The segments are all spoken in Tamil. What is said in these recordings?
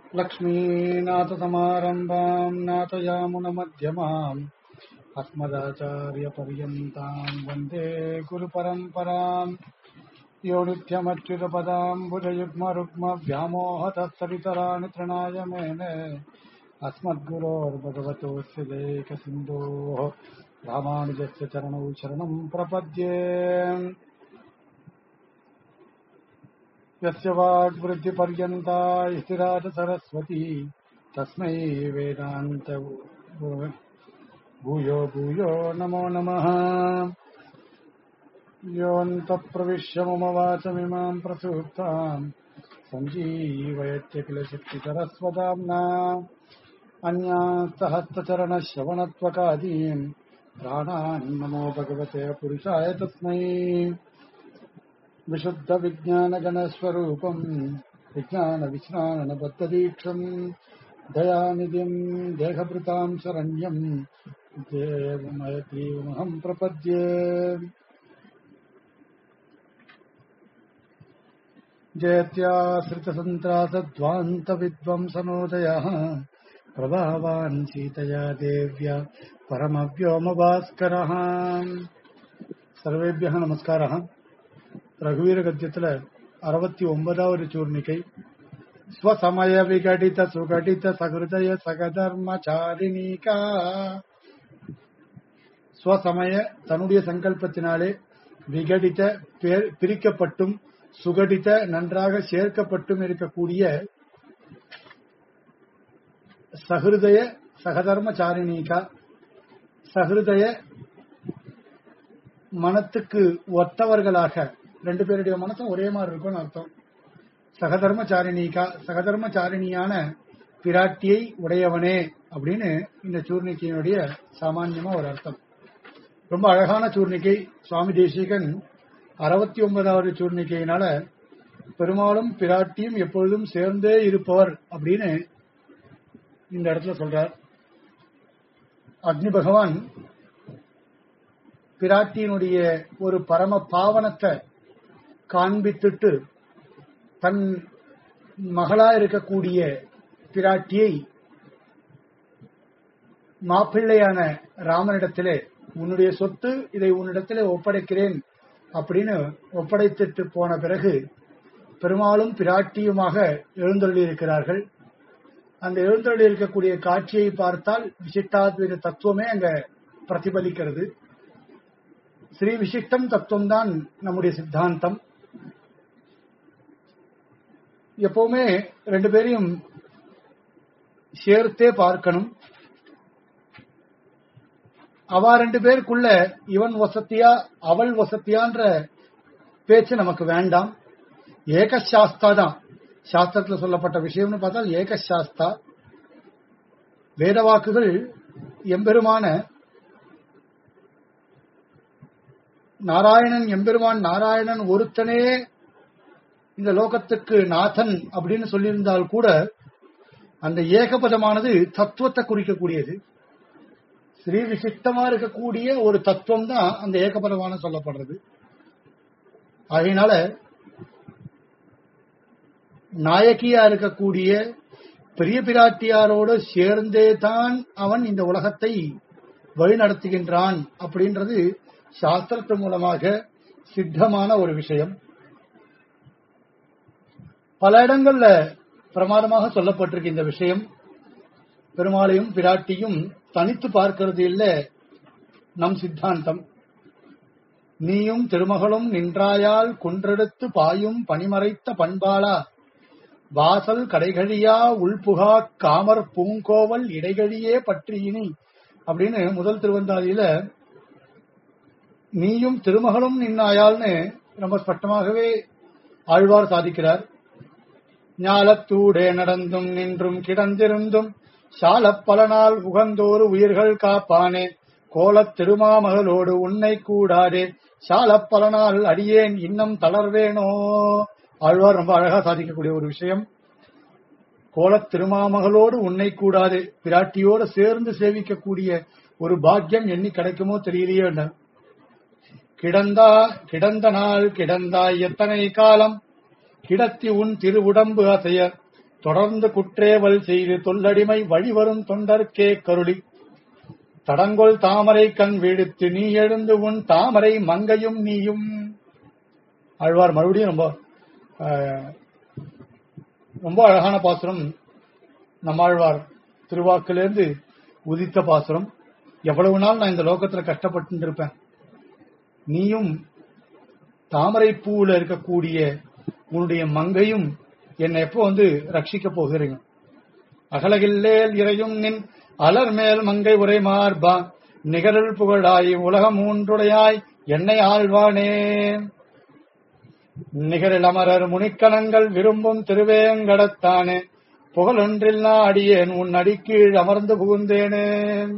लक्ष्मीनाथसमारम्भाम् नाथयामुनमध्यमाम् अस्मदाचार्यपर्यन्ताम् वन्दे गुरुपरम्पराम् यो नित्यमच्युतपदाम् भुजयुग्मरुग्मव्यामोहतस्तरितराणि तृणाय मेने अस्मद्गुरोर्भगवतोऽस्य देकसिन्धोः रामानुजस्य चरणौ शरणम् प्रपद्ये यस्य वाग्वृद्धिपर्यन्ता स्थिराज सरस्वती तस्मै वेदान्त भूयो भूयो नमो नमः योऽन्तप्रविश्य मम वाचमिमाम् प्रसूक्ताम् सञ्जीवयत्य किल शक्तिधरस्वदाम्ना अन्यास्तहस्तचरणश्रवणत्वकादीन् प्राणान् नमो भगवते पुरुषाय तस्मै विशुद्धविज्ञानगणस्वरूपम् विज्ञानविश्राणबद्धदीक्षम् दयानिधिम् देहभृताम् शरण्यम् देवमयतीवमहम् प्रपद्ये जयत्याश्रितसन्त्रासध्वान्तविद्वंसनोदयः प्रभावान् सीतया देव्या பரமவியோமபாஸ்கரः சர்வேபியக நமஸ்காரः ரகுவீர கத்தியத்துல அறுபத்தி ஒன்பதாவது சூர்ணிகை ஸ்வசமய விகடித சுகடித சகிருதய சகதர்மச்சாரிணிகா ஸ்வசமய தன்னுடைய சங்கல்பத்தினாலே விகடித பேர் பிரிக்கப்பட்டும் சுகடித்த நன்றாக சேர்க்கப்பட்டும் இருக்கக்கூடிய சகிருதய சகதர்மச்சாரிணிகா சகிருதய மனத்துக்கு ஒத்தவர்களாக ரெண்டு பேருடைய மனசும் ஒரே மாதிரி இருக்கும்னு அர்த்தம் சகதர்மச்சாரிணிகா சகதர்மச்சாரிணியான பிராட்டியை உடையவனே அப்படின்னு இந்த சூர்ணிக்கையினுடைய சாமான்யமா ஒரு அர்த்தம் ரொம்ப அழகான சூர்ணிக்கை சுவாமி தேசிகன் அறுபத்தி ஒன்பதாவது சூர்ணிக்கையினால பெருமாளும் பிராட்டியும் எப்பொழுதும் சேர்ந்தே இருப்பவர் அப்படின்னு இந்த இடத்துல சொல்றார் அக்னி பகவான் பிராட்டியினுடைய ஒரு பரம பாவனத்தை காண்பித்துட்டு தன் மகளா இருக்கக்கூடிய பிராட்டியை மாப்பிள்ளையான ராமனிடத்திலே உன்னுடைய சொத்து இதை உன்னிடத்திலே ஒப்படைக்கிறேன் அப்படின்னு ஒப்படைத்துட்டு போன பிறகு பெருமாளும் பிராட்டியுமாக எழுந்தருளி இருக்கிறார்கள் அந்த எழுந்தருளி இருக்கக்கூடிய காட்சியை பார்த்தால் விசிஷ்டாத்வைத தத்துவமே அங்க பிரதிபலிக்கிறது ஸ்ரீ விசிஷ்டம் தத்துவம் தான் நம்முடைய சித்தாந்தம் எப்பவுமே ரெண்டு பேரையும் சேர்த்தே பார்க்கணும் அவ ரெண்டு பேருக்குள்ள இவன் வசத்தியா அவள் வசத்தியான்ற பேச்சு நமக்கு வேண்டாம் ஏகசாஸ்தா தான் சாஸ்திரத்தில் சொல்லப்பட்ட விஷயம்னு பார்த்தால் ஏகசாஸ்தா வேத வாக்குகள் எம்பெருமான நாராயணன் எம்பெருமான் நாராயணன் ஒருத்தனே இந்த லோகத்துக்கு நாதன் அப்படின்னு சொல்லியிருந்தால் கூட அந்த ஏகபதமானது தத்துவத்தை குறிக்கக்கூடியது ஸ்ரீ விசிஷ்டமா இருக்கக்கூடிய ஒரு தத்துவம் தான் அந்த ஏகபதமான சொல்லப்படுறது அதனால நாயகியா இருக்கக்கூடிய பெரிய பிராட்டியாரோடு சேர்ந்தே தான் அவன் இந்த உலகத்தை வழிநடத்துகின்றான் அப்படின்றது சாஸ்திரத்து மூலமாக சித்தமான ஒரு விஷயம் பல இடங்கள்ல பிரமாதமாக சொல்லப்பட்டிருக்கு இந்த விஷயம் பெருமாளையும் பிராட்டியும் தனித்து பார்க்கிறது இல்ல நம் சித்தாந்தம் நீயும் திருமகளும் நின்றாயால் குன்றெடுத்து பாயும் பனிமறைத்த பண்பாளா வாசல் கடைகழியா உள்புகா காமர் பூங்கோவல் இடைகழியே பற்றியினி அப்படின்னு முதல் திருவந்தாதியில நீயும் திருமகளும் நின்னாயால்னு ரொம்ப ஸ்பஷ்டமாகவே ஆழ்வார் சாதிக்கிறார் ஞாலத்தூடே நடந்தும் நின்றும் கிடந்திருந்தும் சாலப் பல நாள் உகந்தோரு உயிர்கள் காப்பானே கோலத் திருமாமகளோடு உன்னை கூடாதே சாலப் பல நாள் அடியேன் இன்னும் தளர்வேனோ ஆழ்வார் ரொம்ப அழகா சாதிக்கக்கூடிய ஒரு விஷயம் கோலத் திருமாமகளோடு உன்னை கூடாது பிராட்டியோடு சேர்ந்து சேவிக்கக்கூடிய ஒரு பாக்கியம் எண்ணி கிடைக்குமோ தெரியலையோ என்ன கிடந்தா கிடந்த நாள் கிடந்தாய் எத்தனை காலம் கிடத்தி உன் திருவுடம்பு அசைய தொடர்ந்து குற்றேவல் செய்து தொல்லடிமை வழிவரும் தொண்டர்க்கே கருளி தடங்கொள் தாமரை கண் விடுத்து நீ எழுந்து உன் தாமரை மங்கையும் நீயும் ஆழ்வார் மறுபடியும் ரொம்ப ஆஹ், ரொம்ப அழகான பாசுரம் நம்மாழ்வார் திருவாக்கிலிருந்து உதித்த பாசுரம் எவ்வளவு நாள் நான் இந்த லோகத்துல கஷ்டப்பட்டு இருப்பேன் நீயும் தாமரை பூவுல இருக்கக்கூடிய உன்னுடைய மங்கையும் என்னை எப்போ வந்து ரட்சிக்க போகிறீங்க அகலகில்லேல் இறையும் நின் அலர் மேல் மங்கை உரை மார்பா நிகழல் புகழாய் உலகம் மூன்றுடையாய் என்னை ஆழ்வானே நிகரில் அமரர் முனிக்கணங்கள் விரும்பும் திருவேங்கடத்தானே புகழொன்றில் அடியேன் உன் அடிக்கீழ் அமர்ந்து புகுந்தேனே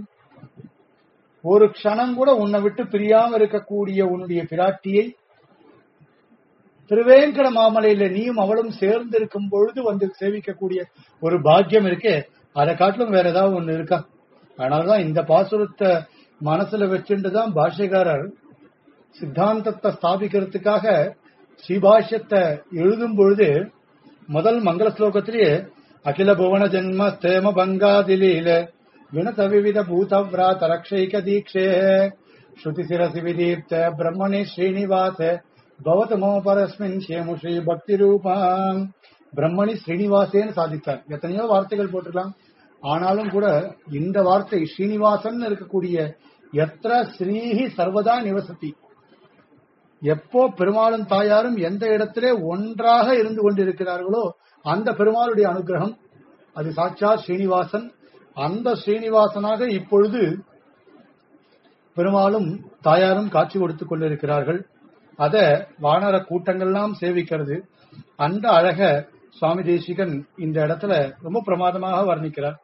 ஒரு க்ஷணம் கூட உன்னை விட்டு பிரியாம இருக்கக்கூடிய உன்னுடைய பிராட்டியை திருவேங்கட மாமலையில நீயும் அவளும் சேர்ந்து இருக்கும் பொழுது வந்து சேவிக்கக்கூடிய ஒரு பாக்கியம் இருக்கே அதை காட்டிலும் வேற ஏதாவது ஒண்ணு இருக்கா அதனாலதான் இந்த பாசுரத்தை மனசுல வச்சுட்டு தான் பாஷ்யக்காரர் சித்தாந்தத்தை ஸ்தாபிக்கிறதுக்காக ஸ்ரீபாஷ்யத்தை எழுதும் பொழுது முதல் மங்கள ஸ்லோகத்திலேயே அகில புவன ஜென்ம ஸ்தேம பங்காதிலீல வினத விவித பூதவ்ராத ரக்ஷைக தீக்ஷே ஸ்ருதி சிரசி விதீப்த பிரம்மணி ஸ்ரீனிவாச பவதமோ பரஸ்மின் சேமு ஸ்ரீ பக்தி ரூபாம் பிரம்மணி ஸ்ரீனிவாசேன்னு சாதித்தார் எத்தனையோ வார்த்தைகள் போட்டிருக்கலாம் ஆனாலும் கூட இந்த வார்த்தை ஸ்ரீனிவாசன் இருக்கக்கூடிய எத்திர ஸ்ரீஹி சர்வதா நிவசதி எப்போ பெருமாளும் தாயாரும் எந்த இடத்திலே ஒன்றாக இருந்து கொண்டிருக்கிறார்களோ அந்த பெருமாளுடைய அனுகிரகம் அது சாட்சா ஸ்ரீனிவாசன் அந்த ஸ்ரீனிவாசனாக இப்பொழுது பெருமாளும் தாயாரும் காட்சி கொடுத்துக் கொண்டிருக்கிறார்கள் அத வானர கூட்டங்கள்லாம் சேவிக்கிறது அந்த அழக சுவாமி தேசிகன் இந்த இடத்துல ரொம்ப பிரமாதமாக வர்ணிக்கிறார்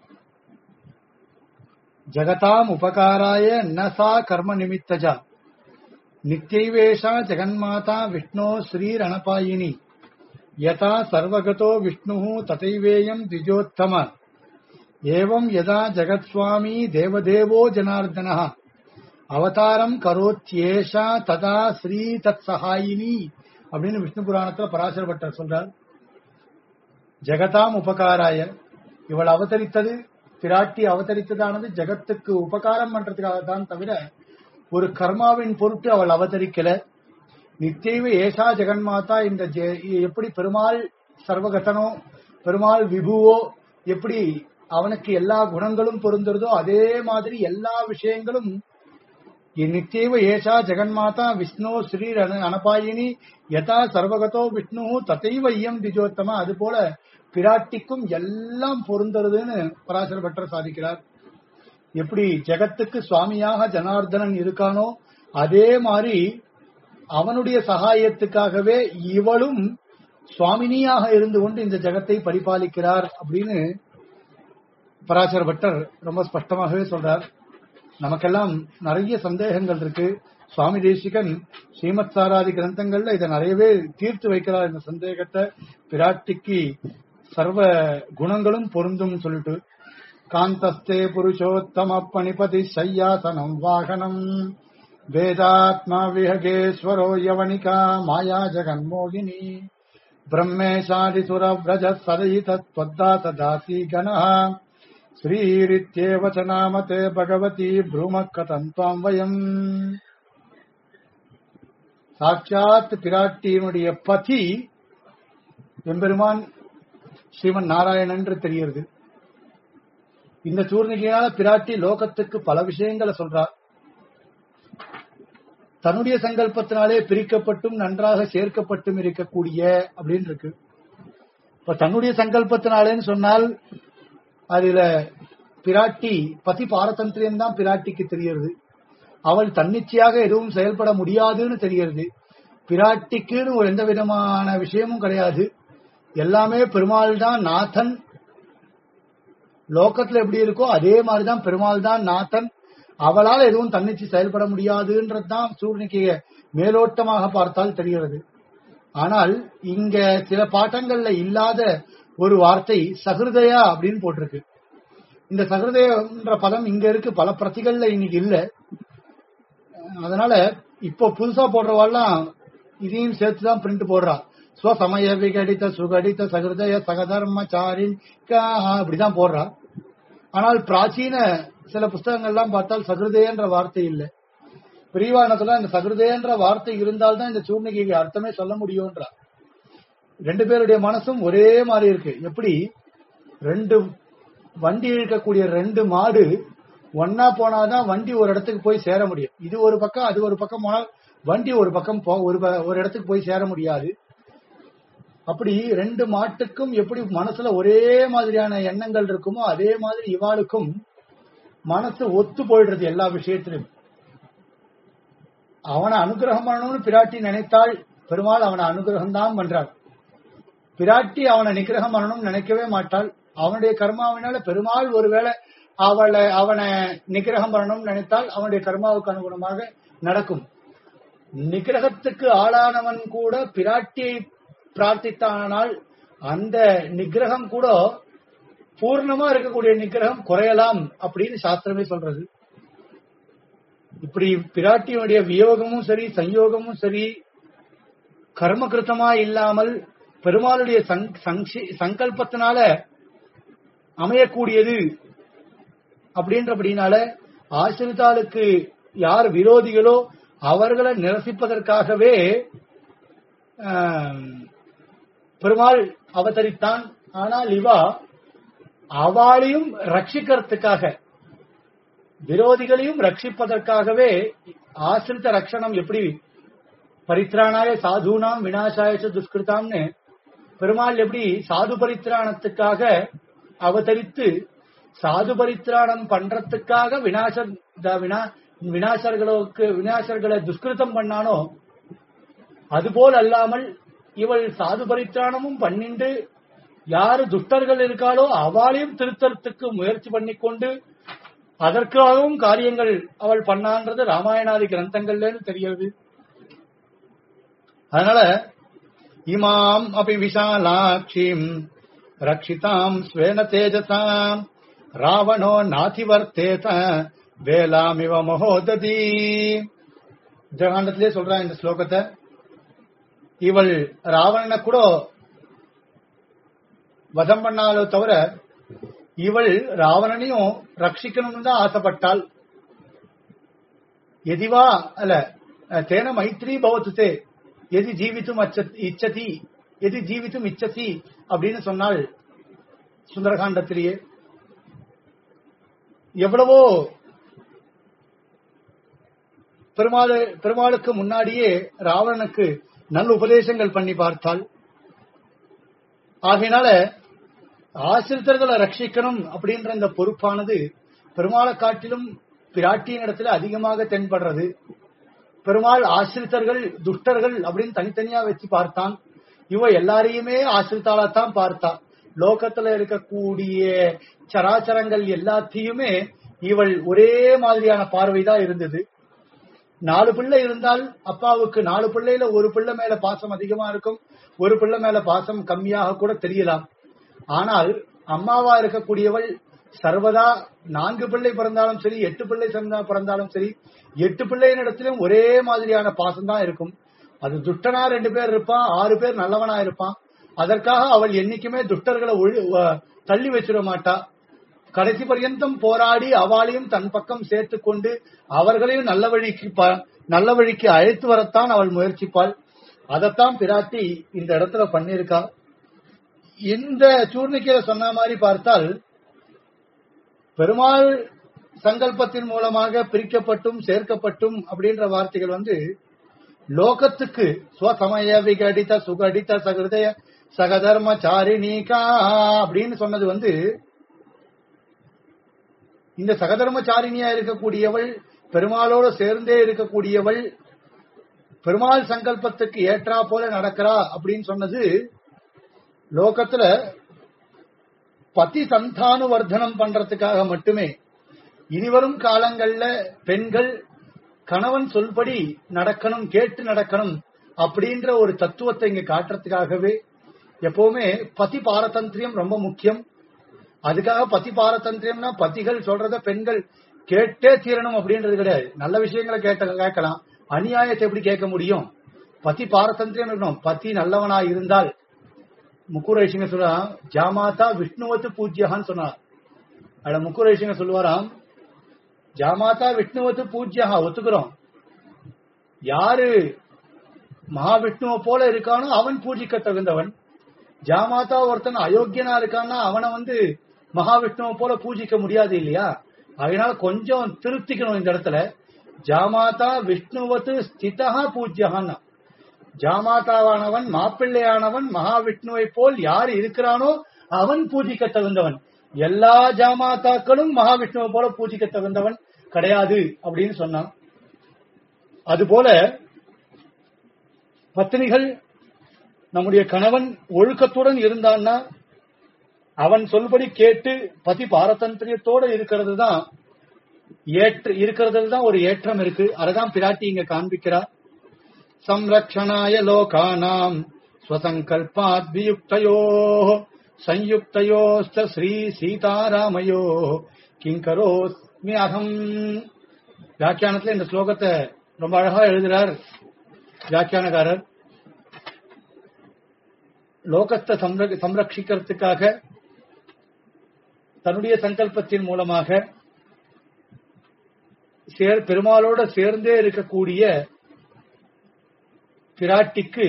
ஜகதாம் உபகாராய நசா கர்ம நிமித்தஜா நித்யைவேஷா ஜெகன்மாதா விஷ்ணோ ஸ்ரீரணபாயினி யதா சர்வகதோ விஷ்ணு ததைவேயம் திஜோத்தம ஏவம் யதா ஜெகத்ஸ்வாமி தேவதேவோ ஜனார்தன அவதாரம் கரோத்யேஷா ததா ஸ்ரீ தத் சகாயினி அப்படின்னு விஷ்ணு புராணத்துல பராசர பட்டர் சொல்றார் ஜெகதாம் உபகாராய இவள் அவதரித்தது பிராட்டி அவதரித்ததானது ஜெகத்துக்கு உபகாரம் பண்றதுக்காக தான் தவிர ஒரு கர்மாவின் பொருட்டு அவள் அவதரிக்கல நித்தியவ ஏசா ஜெகன்மாதா இந்த ஜெ- எப்படி பெருமாள் சர்வகதனோ பெருமாள் விபுவோ எப்படி அவனுக்கு எல்லா குணங்களும் பொருந்துறதோ அதே மாதிரி எல்லா விஷயங்களும் நித்தியவ ஏஷா ஜெகன்மாதா விஷ்ணு ஸ்ரீ ரண- அனபாயினி யதா சர்வகதோ விஷ்ணு ததைவ ஐயம் திஜோத்தம அது போல பிராட்டிக்கும் எல்லாம் பொருந்துறதுன்னு பராசர பட்டர் சாதிக்கிறார் எப்படி ஜெகத்துக்கு சுவாமியாக ஜனார்தனன் இருக்கானோ அதே மாதிரி அவனுடைய சகாயத்துக்காகவே இவளும் சுவாமினியாக இருந்து கொண்டு இந்த ஜெகத்தை பரிபாலிக்கிறார் அப்படின்னு பராசர பட்டர் ரொம்ப ஸ்பஷ்டமாகவே சொல்றார் நமக்கெல்லாம் நிறைய சந்தேகங்கள் இருக்கு சுவாமி தேசிகன் ஸ்ரீமத் சாராதி கிரந்தங்கள்ல இதை நிறையவே தீர்த்து வைக்கிறார் இந்த சந்தேகத்தை பிராட்டிக்கு சர்வ குணங்களும் பொருந்தும் சொல்லிட்டு காந்தஸ்தே புருஷோத்தம பணிபதி சையாசனம் வாகனம் வேதாத்மா விஹகேஸ்வரோ யவனிகா மாயா ஜெகன்மோகினி பிரம்மேஷாதிசுர व्रज सदयितत्वद्दासदासी गणः श्रीरित्येव च नाम ते भगवती ब्रूमः कथम् त्वाम् वयम् சாட்சாத் பிராட்டியினுடைய பதி எம்பெருமான் ஸ்ரீமன் நாராயணன் என்று தெரிகிறது இந்த சூர்ணிகையால பிராட்டி லோகத்துக்கு பல விஷயங்களை சொல்றார் தன்னுடைய சங்கல்பத்தினாலே பிரிக்கப்பட்டும் நன்றாக சேர்க்கப்பட்டும் இருக்கக்கூடிய அப்படின்னு இருக்கு இப்ப தன்னுடைய சங்கல்பத்தினாலேன்னு சொன்னால் அதுல பிராட்டி பதி பாரதந்திரியம் தான் பிராட்டிக்கு தெரிகிறது அவள் தன்னிச்சையாக எதுவும் செயல்பட முடியாதுன்னு தெரிகிறது பிராட்டிக்குன்னு ஒரு எந்த விதமான விஷயமும் கிடையாது எல்லாமே பெருமாள் தான் நாதன் லோகத்துல எப்படி இருக்கோ அதே மாதிரிதான் பெருமாள் தான் நாதன் அவளால் எதுவும் தன்னிச்சு செயல்பட முடியாதுன்றதுதான் சூர்ணிக்கைய மேலோட்டமாக பார்த்தால் தெரிகிறது ஆனால் இங்க சில பாட்டங்கள்ல இல்லாத ஒரு வார்த்தை சகிருதயா அப்படின்னு போட்டிருக்கு இந்த சகிருதயன்ற பதம் இங்க இருக்கு பல பிரதிகள்ல இன்னைக்கு இல்ல அதனால இப்போ புதுசா போடுறவாள்லாம் இதையும் சேர்த்துதான் பிரிண்ட் போடுறா ஸ்வசமய விகடித சுகடித சகிருதய சகதர்மச்சாரின் இப்படிதான் போடுறா ஆனால் பிராச்சீன சில புஸ்தகங்கள்லாம் பார்த்தால் சகிருதேன்ற வார்த்தை இல்லை பிரிவானத்துல இந்த சகிருதேன்ற வார்த்தை இருந்தால்தான் இந்த சூர்ணிகைக்கு அர்த்தமே சொல்ல முடியும்ன்றா ரெண்டு பேருடைய மனசும் ஒரே மாதிரி இருக்கு எப்படி ரெண்டு வண்டி இழுக்கக்கூடிய ரெண்டு மாடு ஒன்னா போனாதான் வண்டி ஒரு இடத்துக்கு போய் சேர முடியும் இது ஒரு பக்கம் அது ஒரு பக்கம் போனால் வண்டி ஒரு பக்கம் போ ஒரு ப- ஒரு இடத்துக்கு போய் சேர முடியாது அப்படி ரெண்டு மாட்டுக்கும் எப்படி மனசுல ஒரே மாதிரியான எண்ணங்கள் இருக்குமோ அதே மாதிரி இவாளுக்கும் மனசு ஒத்து போயிடுறது எல்லா விஷயத்திலும் அவனை அனுகிரகம் பண்ணணும்னு பிராட்டி நினைத்தால் பெருமாள் அவனை அனுகிரகம் தான் பண்றார் பிராட்டி அவனை நிகிரகம் பண்ணணும்னு நினைக்கவே மாட்டாள் அவனுடைய கர்மாவினால பெருமாள் ஒருவேளை அவளை அவனை நிகிரகம் பண்ணணும்னு நினைத்தால் அவனுடைய கர்மாவுக்கு அனுகுணமாக நடக்கும் நிகிரகத்துக்கு ஆளானவன் கூட பிராட்டியை பிரார்த்தித்தானால் அந்த நிகிரகம் கூட பூர்ணமா இருக்கக்கூடிய நிகிரகம் குறையலாம் அப்படின்னு சாஸ்திரமே சொல்றது இப்படி பிராட்டியுடைய வியோகமும் சரி சஞ்யோகமும் சரி கர்மகிருத்தமா இல்லாமல் பெருமாளுடைய சங்- சங்ஷி- சங்கல்பத்தினால அமையக்கூடியது அப்படின்றபடினால ஆசிரிதாளுக்கு யார் விரோதிகளோ அவர்களை நிரசிப்பதற்காகவே ஆம், பெருமாள் அவதரித்தான் ஆனால் இவா அவளையும் ரட்சிக்கிறதுக்காக விரோதிகளையும் ரட்சிப்பதற்காகவே ஆசிரித்த ரட்சணம் எப்படி பரித்ராணாய சாதுனாம் விநாசாய ச துஷ்கிருதாம்னு பெருமாள் எப்படி சாது பரித்ராணத்துக்காக அவதரித்து சாது பரித்ராணம் பண்றதுக்காக விநாச த- வினா விநாசர்களுக்கு விநாசர்களை துஷ்கிருதம் பண்ணானோ அதுபோல் அல்லாமல் இவள் சாது பரித்ராணமும் பண்ணிண்டு யாரு துஷ்டர்கள் இருக்காளோ அவளையும் திருத்தறதுக்கு முயற்சி பண்ணிக்கொண்டு அதற்காகவும் காரியங்கள் அவள் பண்ணான்றது ராமாயணாதி கிரந்தங்கள்ல தெரிகிறது அதனால இமாம் அபி விஷாலாட்சிம் ரக்ஷிதாம் ஸ்வேன தேஜசாம் ராவணோ நாதிவர்த்தேத வேலாமிவ மகோததி ஜகாண்டத்திலே சொல்றான் இந்த ஸ்லோகத்தை இவள் ராவணனை கூட வதம் பண்ணாலோ தவிர இவள் ராவணனையும் ரட்சிக்கணும்னு தான் ஆசைப்பட்டாள் எதிவா அல்ல அஹ், தேன மைத்ரி பவத்து தே எது ஜீவித்தும் அச்ச- இச்சதி எது ஜீவித்தும் இச்சதி அப்படின்னு சொன்னாள் சுந்தரகாண்டத்திலேயே எவ்வளவோ பெருமாள் பெருமாளுக்கு முன்னாடியே ராவணனுக்கு நல்ல உபதேசங்கள் பண்ணி பார்த்தாள் ஆகையினால ஆசிரித்தர்களை ரட்சிக்கணும் அப்படின்ற இந்த பொறுப்பானது பெருமாளை காட்டிலும் பிராட்டியின் இடத்துல அதிகமாக தென்படுறது பெருமாள் ஆசிரித்தர்கள் துஷ்டர்கள் அப்படின்னு தனித்தனியா வச்சு பார்த்தான் இவ எல்லாரையுமே ஆசிரித்தாலத்தான் பார்த்தா லோகத்துல இருக்கக்கூடிய சராச்சரங்கள் எல்லாத்தையுமே இவள் ஒரே மாதிரியான பார்வைதான் இருந்தது நாலு பிள்ளை இருந்தால் அப்பாவுக்கு நாலு பிள்ளையில ஒரு பிள்ளை மேல பாசம் அதிகமா இருக்கும் ஒரு பிள்ளை மேல பாசம் கம்மியாக கூட தெரியலாம் ஆனால் அம்மாவா இருக்கக்கூடியவள் சர்வதா நான்கு பிள்ளை பிறந்தாலும் சரி எட்டு பிள்ளை பிறந்தா- பிறந்தாலும் சரி எட்டு பிள்ளையின் இடத்திலும் ஒரே மாதிரியான பாசம் தான் இருக்கும் அது துஷ்டனா ரெண்டு பேர் இருப்பான் ஆறு பேர் நல்லவனா இருப்பான் அதற்காக அவள் என்னைக்குமே துஷ்டர்களை ஒழு- வ- தள்ளி வச்சிட மாட்டா கடைசி பர்யந்தம் போராடி அவளையும் தன் பக்கம் சேர்த்து கொண்டு அவர்களையும் நல்ல வழிக்கு ப- நல்ல வழிக்கு அழைத்து வரத்தான் அவள் முயற்சிப்பாள் அதைத்தான் பிராட்டி இந்த இடத்துல பண்ணியிருக்கா இந்த சூர்ணிக்கையில சொன்ன மாதிரி பார்த்தால் பெருமாள் சங்கல்பத்தின் மூலமாக பிரிக்கப்பட்டும் சேர்க்கப்பட்டும் அப்படின்ற வார்த்தைகள் வந்து லோகத்துக்கு ஸ்வசமய விகடித சுகடித சகிருதய சகதர்ம சாரிணிகா அப்படின்னு சொன்னது வந்து இந்த சகதர்மச்சாரிணியா இருக்கக்கூடியவள் பெருமாளோடு சேர்ந்தே இருக்கக்கூடியவள் பெருமாள் சங்கல்பத்துக்கு ஏற்றா போல நடக்கிறா அப்படின்னு சொன்னது லோகத்துல பதி சந்தானுவர்தனம் பண்றதுக்காக மட்டுமே இனிவரும் காலங்கள்ல பெண்கள் கணவன் சொல்படி நடக்கணும் கேட்டு நடக்கணும் அப்படின்ற ஒரு தத்துவத்தை இங்க காட்டுறதுக்காகவே எப்பவுமே பதி பாரதந்திரியம் ரொம்ப முக்கியம் அதுக்காக பதி பாரதந்திரியம்னா பதிகள் சொல்றத பெண்கள் கேட்டே தீரணும் அப்படின்றது கிடையாது நல்ல விஷயங்களை கேட்ட கேட்கலாம் அநியாயத்தை எப்படி கேட்க முடியும் பதி பாரதந்திரம் இருக்கணும் பதி நல்லவனா இருந்தால் முக்குரேஷிங்க சொல்றா ஜாமாதா விஷ்ணுவத்து பூஜ்யகான்னு சொன்னார் அதுல முக்குரேஷிங்க சொல்லுவாராம் ஜாமாதா விஷ்ணுவத்து பூஜ்யகா ஒத்துக்கிறோம் யாரு மகாவிஷ்ணுவை போல இருக்கானோ அவன் பூஜிக்க தகுந்தவன் ஜாமாதா ஒருத்தன் அயோக்கியனா இருக்கான்னா அவனை வந்து மகாவிஷ்ணுவை போல பூஜிக்க முடியாது இல்லையா அதனால கொஞ்சம் திருத்திக்கணும் இந்த இடத்துல ஜாமாதா விஷ்ணுவத்து ஸ்திதா பூஜ்யகான்னா ஜாமாதாவானவன் மாப்பிள்ளையானவன் மகாவிஷ்ணுவை போல் யார் இருக்கிறானோ அவன் பூஜிக்க தகுந்தவன் எல்லா ஜாமாதாக்களும் மகாவிஷ்ணுவை போல பூஜிக்க தகுந்தவன் கிடையாது அப்படின்னு சொன்னான் அதுபோல பத்தினிகள் நம்முடைய கணவன் ஒழுக்கத்துடன் இருந்தான்னா அவன் சொல்படி கேட்டு பதி பாரதந்திரியத்தோட இருக்கிறது தான் ஏற்ற இருக்கிறதுல தான் ஒரு ஏற்றம் இருக்கு அதுதான் பிராட்டி இங்க காண்பிக்கிறா संरक्षणाय लोकानाम् स्वसङ्कल्पाद्वियुक्तयोः संयुक्तयोश्च श्रीसीतारामयोः கிங்கரோஸ்மி அகம் வியாக்கியானத்துல இந்த ஸ்லோகத்தை ரொம்ப அழகா எழுதுறார் வியாக்கியானகாரர் லோகத்தை சம்ர- சம்ரட்சிக்கிறதுக்காக தன்னுடைய சங்கல்பத்தின் மூலமாக சேர் பெருமாளோட சேர்ந்தே இருக்கக்கூடிய பிராட்டிக்கு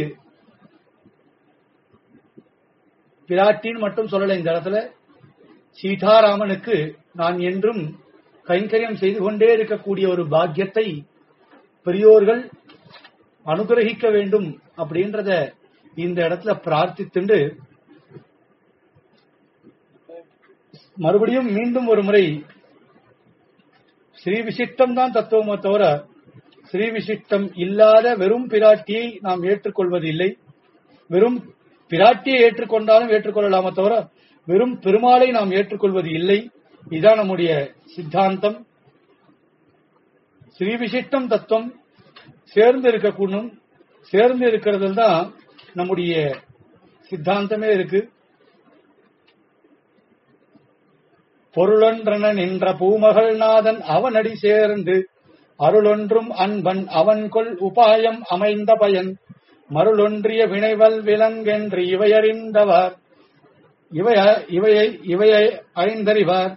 பிராட்டின்னு மட்டும் சொல்லல இந்த இடத்துல சீதாராமனுக்கு நான் என்றும் கைங்கரியம் செய்து கொண்டே இருக்கக்கூடிய ஒரு பாக்கியத்தை பெரியோர்கள் அனுகிரகிக்க வேண்டும் அப்படின்றத இந்த இடத்துல பிரார்த்தித்துண்டு மறுபடியும் மீண்டும் ஒரு முறை ஸ்ரீ விசிஷ்டம் தான் தத்துவமோ தவிர ஸ்ரீ விசிஷ்டம் இல்லாத வெறும் பிராட்டியை நாம் ஏற்றுக்கொள்வதில்லை வெறும் பிராட்டியை ஏற்றுக்கொண்டாலும் ஏற்றுக்கொள்ளலாமே தவிர வெறும் பெருமாளை நாம் ஏற்றுக்கொள்வது இல்லை இதுதான் நம்முடைய சித்தாந்தம் ஸ்ரீ விசிஷ்டம் தத்துவம் சேர்ந்து இருக்கக்கூடும் சேர்ந்து இருக்கிறதுல தான் நம்முடைய சித்தாந்தமே இருக்கு பொருளொன்றன நின்ற பூமகள் நாதன் அவனடி சேர்ந்து அருளொன்றும் அன்பன் அவன் கொள் உபாயம் அமைந்த பயன் மருளொன்றிய வினைவல் விலங்கென்று இவையறிந்தவர் இவைய இவையை இவையை அறிந்தறிவார்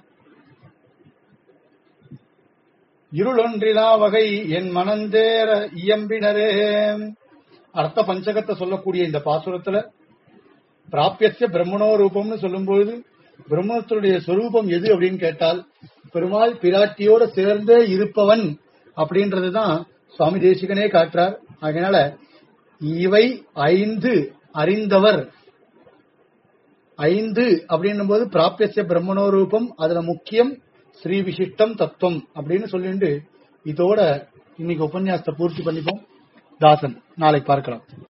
இருளொன்றிலா வகை என் மனந்தேர இயம்பினரே அர்த்த பஞ்சகத்தை சொல்லக்கூடிய இந்த பாசுரத்துல பிராபியஸ்ய பிரம்மணோ ரூபம்னு சொல்லும்பொழுது பிரம்மத்தினுடைய சொரூபம் எது அப்படின்னு கேட்டால் பெருமாள் பிராட்டியோட சேர்ந்தே இருப்பவன் அப்படின்றதுதான் சுவாமி தேசிகனே காட்டுறார் அதனால இவை ஐந்து அறிந்தவர் ஐந்து அப்படின்னும் போது பிராபியசிய பிரம்மணோ ரூபம் அதுல முக்கியம் ஸ்ரீ விசிஷ்டம் தத்துவம் அப்படின்னு சொல்லிட்டு இதோட இன்னைக்கு உபன்யாசத்தை பூர்த்தி பண்ணிப்போம் தாசன் நாளைக்கு பார்க்கலாம்